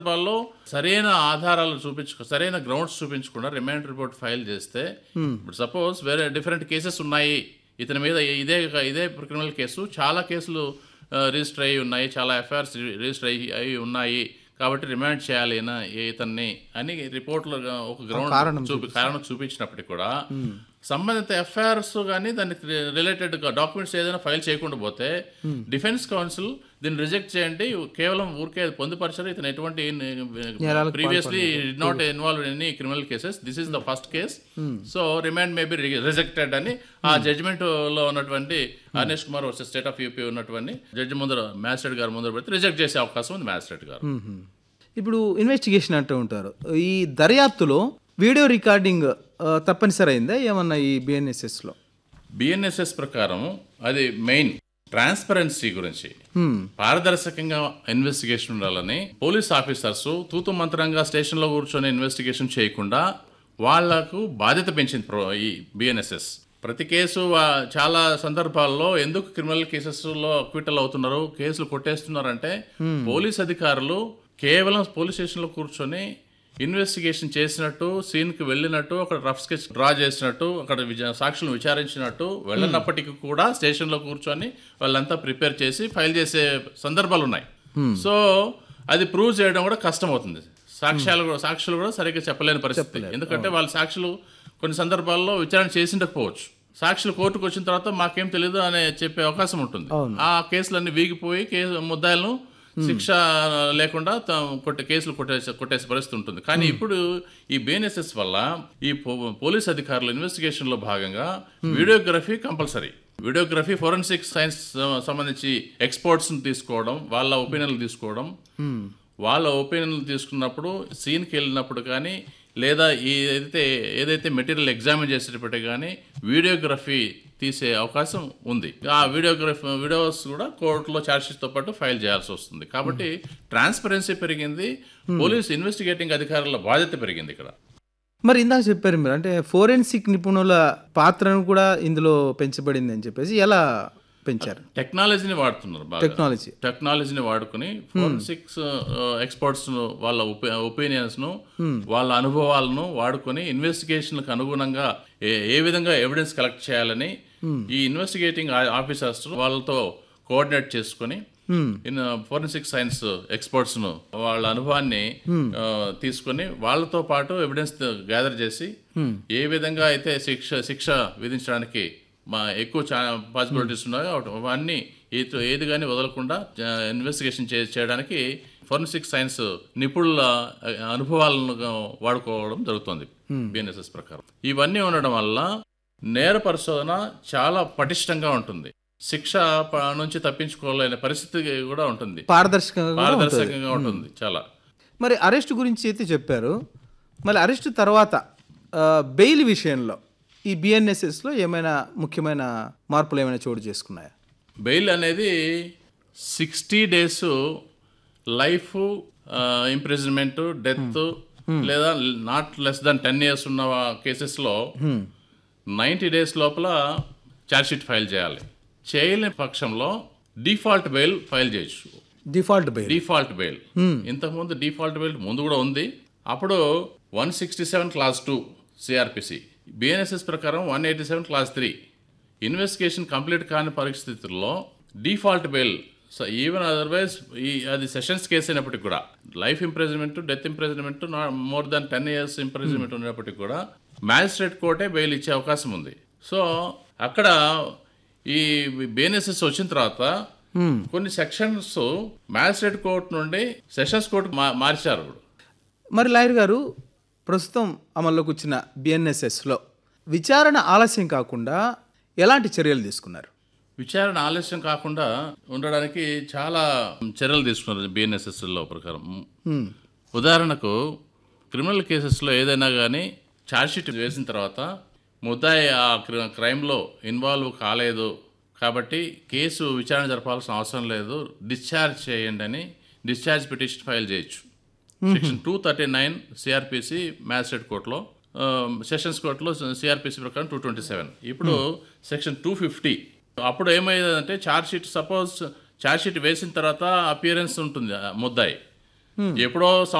సందర్భాల్లో సరైన ఆధారాలు చూపించు సరైన గ్రౌండ్స్ చూపించకుండా రిమాండ్ రిపోర్ట్ ఫైల్ చేస్తే ఇప్పుడు సపోజ్ వేరే డిఫరెంట్ కేసెస్ ఉన్నాయి ఇతని మీద ఇదే ఇదే క్రిమినల్ కేసు చాలా కేసులు రిజిస్టర్ అయ్యి ఉన్నాయి చాలా ఎఫ్ఐఆర్స్ రిజిస్టర్ అయ్యి అయి ఉన్నాయి కాబట్టి రిమాండ్ చేయాలి ఈయన- ఇతన్ని అని రిపోర్ట్లో ఒక గ్రౌండ్ చూపి కారణం చూపించినప్పటికీ కూడా సంబంధిత ఎఫ్ఐఆర్స్ కానీ దానికి రిలేటెడ్ డాక్యుమెంట్స్ ఏదైనా ఫైల్ చేయకుండా పోతే డిఫెన్స్ కౌన్సిల్ దీన్ని రిజెక్ట్ చేయండి కేవలం ఊరికే పొందుపరచారు ఇతను ఎటువంటి నేరాలకు previously not involve any criminal cases this is the first case so remand may be rejected అని ఆ జడ్జిమెంట్ లో ఉన్నటువంటి Arnesh Kumar versus state of UP ఉన్నటువంటి జడ్జి ముందర మ్యాజిస్ట్రేట్ గారు ముందర పెడితే రిజెక్ట్ చేసే అవకాశం ఉంది మ్యాజిస్ట్రేట్ గారు ఇప్పుడు ఇన్వెస్టిగేషన్ అంటూ ఉంటారు ఈ దర్యాప్తులో వీడియో రికార్డింగ్ ఆ, తప్పనిసరి అయిందా ఏమన్నా ఈ బిఎన్ఎస్ఎస్లో బిఎన్ఎస్ఎస్ ప్రకారం అది మెయిన్ ట్రాన్స్పరెన్సీ గురించి పారదర్శకంగా ఇన్వెస్టిగేషన్ ఉండాలని పోలీస్ ఆఫీసర్స్ తూతు మంత్రంగా స్టేషన్లో కూర్చొని ఇన్వెస్టిగేషన్ చేయకుండా వాళ్లకు బాధ్యత పెంచింది ప్రో- ఈ బిఎన్ఎస్ఎస్ ప్రతి కేసు వా- చాలా సందర్భాల్లో ఎందుకు క్రిమినల్ కేసెస్లో అక్విటల్ అవుతున్నారు కేసులు కొట్టేస్తున్నారంటే పోలీస్ అధికారులు కేవలం పోలీస్ స్టేషన్లో కూర్చొని ఇన్వెస్టిగేషన్ చేసినట్టు సీన్కి వెళ్ళినట్టు అక్కడ రఫ్ స్కెచ్ డ్రా చేసినట్టు అక్కడ విజ- సాక్షులను విచారించినట్టు వెళ్ళినప్పటికీ కూడా స్టేషన్లో కూర్చొని వాళ్ళంతా ప్రిపేర్ చేసి ఫైల్ చేసే సందర్భాలు ఉన్నాయి సో అది ప్రూవ్ చేయడం కూడా కష్టం అవుతుంది సాక్ష్యాలు కూడా సాక్షులు కూడా సరిగ్గా చెప్పలేని పరిస్థితి ఎందుకంటే వాళ్ళ సాక్షులు కొన్ని సందర్భాల్లో విచారణ చేసిండకపోవచ్చు సాక్షులు కోర్టుకు వచ్చిన తర్వాత మాకేం తెలియదు అనే చెప్పే అవకాశం ఉంటుంది ఆ కేసులన్నీ వీగిపోయి కేసు ముద్దాయిలను శిక్ష లేకుండా త- కొట్టే కేసులు కొట్టేసే కొట్టేసే పరిస్థితి ఉంటుంది కానీ ఇప్పుడు ఈ బిఎన్ఎస్ఎస్ వల్ల ఈ పో- పోలీస్ అధికారులు ఇన్వెస్టిగేషన్ లో భాగంగా videography compulsory videography forensic science సంబంధించి ఎక్స్పర్ట్స్ తీసుకోవడం వాళ్ళ ఒపీనియన్లు తీసుకోవడం వాళ్ళ ఒపీనియన్లు తీసుకున్నప్పుడు సీన్కి వెళ్ళినప్పుడు కానీ లేదా ఈ ఏదైతే ఏదైతే మెటీరియల్ ఎగ్జామిన్ చేసేటప్పుడు కానీ వీడియోగ్రఫీ తీసే అవకాశం ఉంది ఆ వీడియోగ్రఫీ వీడియోస్ కూడా కోర్టులో ఛార్జ్షీట్తో పాటు ఫైల్ చేయాల్సి వస్తుంది కాబట్టి ట్రాన్స్పరెన్సీ పెరిగింది పోలీస్ ఇన్వెస్టిగేటింగ్ అధికారుల బాధ్యత పెరిగింది ఇక్కడ మరి ఇందాక చెప్పారు మీరు అంటే ఫోరెన్సిక్ నిపుణుల పాత్రను కూడా ఇందులో పెంచబడింది అని చెప్పేసి ఎలా పెంచారు టెక్నాలజీని వాడుతున్నారు బాగా టెక్నాలజీ టెక్నాలజీని వాడుకుని ఫోరెన్సిక్స్ ఎక్స్పర్ట్స్ వాళ్ళ ఒపీనియన్స్ ను వాళ్ళ అనుభవాలను వాడుకొని ఇన్వెస్టిగేషన్లకు అనుగుణంగా ఏ- ఏ విధంగా ఎవిడెన్స్ కలెక్ట్ చేయాలని ఈ ఇన్వెస్టిగేటింగ్ ఆఫీసర్స్ వాళ్ళతో కోఆర్డినేట్ చేసుకొని ఫోరెన్సిక్ సైన్స్ ఎక్స్పర్ట్స్ ను వాళ్ళ అనుభవాన్ని ఆ, తీసుకొని వాళ్ళతో పాటు ఎవిడెన్స్ గ్యాదర్ చేసి ఏ విధంగా అయితే శిక్ష శిక్ష విధించడానికి మా ఎక్కువ పాసిబిలిటీస్ ఉన్నాయో అటు- అవన్నీ ఏది ఏది కానీ వదలకుండా ఇన్వెస్టిగేషన్ చే చేయడానికి ఫోరెన్సిక్ సైన్స్ నిపుణుల ఆ, అనుభవాలను వాడుకోవడం జరుగుతుంది బిఎన్ఎస్ఎస్ ప్రకారం ఇవన్నీ ఉండడం వల్ల నేర పరిశోధన చాలా పటిష్టంగా ఉంటుంది శిక్ష ప- నుంచి తప్పించుకోలేని పరిస్థితి కూడా ఉంటుంది పారదర్శకంగా కూడా ఉంటుంది. పారదర్శకంగా ఉంటుంది చాలా మరి అరెస్ట్ గురించి అయితే చెప్పారు మళ్ళీ అరెస్ట్ తర్వాత ఆ, బెయిల్ విషయంలో ఈ బిఎన్ఎస్ఎస్లో ఏమైనా ముఖ్యమైన మార్పులు ఏమైనా చోటు చేసుకున్నాయా బెయిల్ అనేది sixty days life imprisonment death లేదా not less than ten years ఉన్న కేసెస్లో నైంటీ డేస్ లోపల ఛార్జ్షీట్ ఫైల్ చేయాలి చేయలేని పక్షంలో డిఫాల్ట్ బెయిల్ ఫైల్ చేయొచ్చు డిఫాల్ట్ బెయిల్ డిఫాల్ట్ బెయిల్ ఇంతకుముందు డిఫాల్ట్ బెయిల్ ముందు కూడా ఉంది అప్పుడు one sixty seven clause two CRPC BNSS ప్రకారం one eighty seven clause three investigation complete కాని పరిస్థితుల్లో default bail so even otherwise ఈ అది సెషన్స్ కేసు అయినప్పటికీ కూడా life imprisonment death imprisonment more than ten years imprisonment ఉన్నప్పటికీ కూడా మ్యాజిస్ట్రేట్ కోర్టే బెయిల్ ఇచ్చే అవకాశం ఉంది సో అక్కడ ఈ బిఎన్ఎస్ఎస్ వచ్చిన తర్వాత కొన్ని సెక్షన్స్ మ్యాజిస్ట్రేట్ కోర్ట్ నుండి సెషన్స్ కోర్టు మార్చారు ఇప్పుడు మరి లాయర్ గారు ప్రస్తుతం అమల్లోకి వచ్చిన బిఎన్ఎస్ఎస్లో విచారణ ఆలస్యం కాకుండా ఎలాంటి చర్యలు తీసుకున్నారు విచారణ ఆలస్యం కాకుండా ఉండడానికి చాలా చర్యలు తీసుకున్నారు బిఎన్ఎస్ఎస్లో ప్రకారం ఉదాహరణకు క్రిమినల్ కేసెస్లో ఏదైనా కానీ ఛార్జ్షీట్ వేసిన తర్వాత ముద్దాయి ఆ క్రి- క్రైమ్లో ఇన్వాల్వ్ కాలేదు కాబట్టి కేసు విచారణ జరపాల్సిన అవసరం లేదు డిశ్చార్జ్ చేయండి అని డిశ్చార్జ్ పిటిషన్ ఫైల్ చేయొచ్చు section two thirty nine CRPC magistrate కోర్టులో ఆ, సెషన్స్ కోర్టులో సిఆర్పిసి ప్రకారం టూ ట్వంటీ సెవెన్ ఇప్పుడు సెక్షన్ టూ ఫిఫ్టీ అప్పుడు ఏమయ్యేదంటే charge sheet suppose charge sheet వేసిన తర్వాత అపియరెన్స్ ఉంటుంది ఆ ముద్దాయి ఎప్పుడో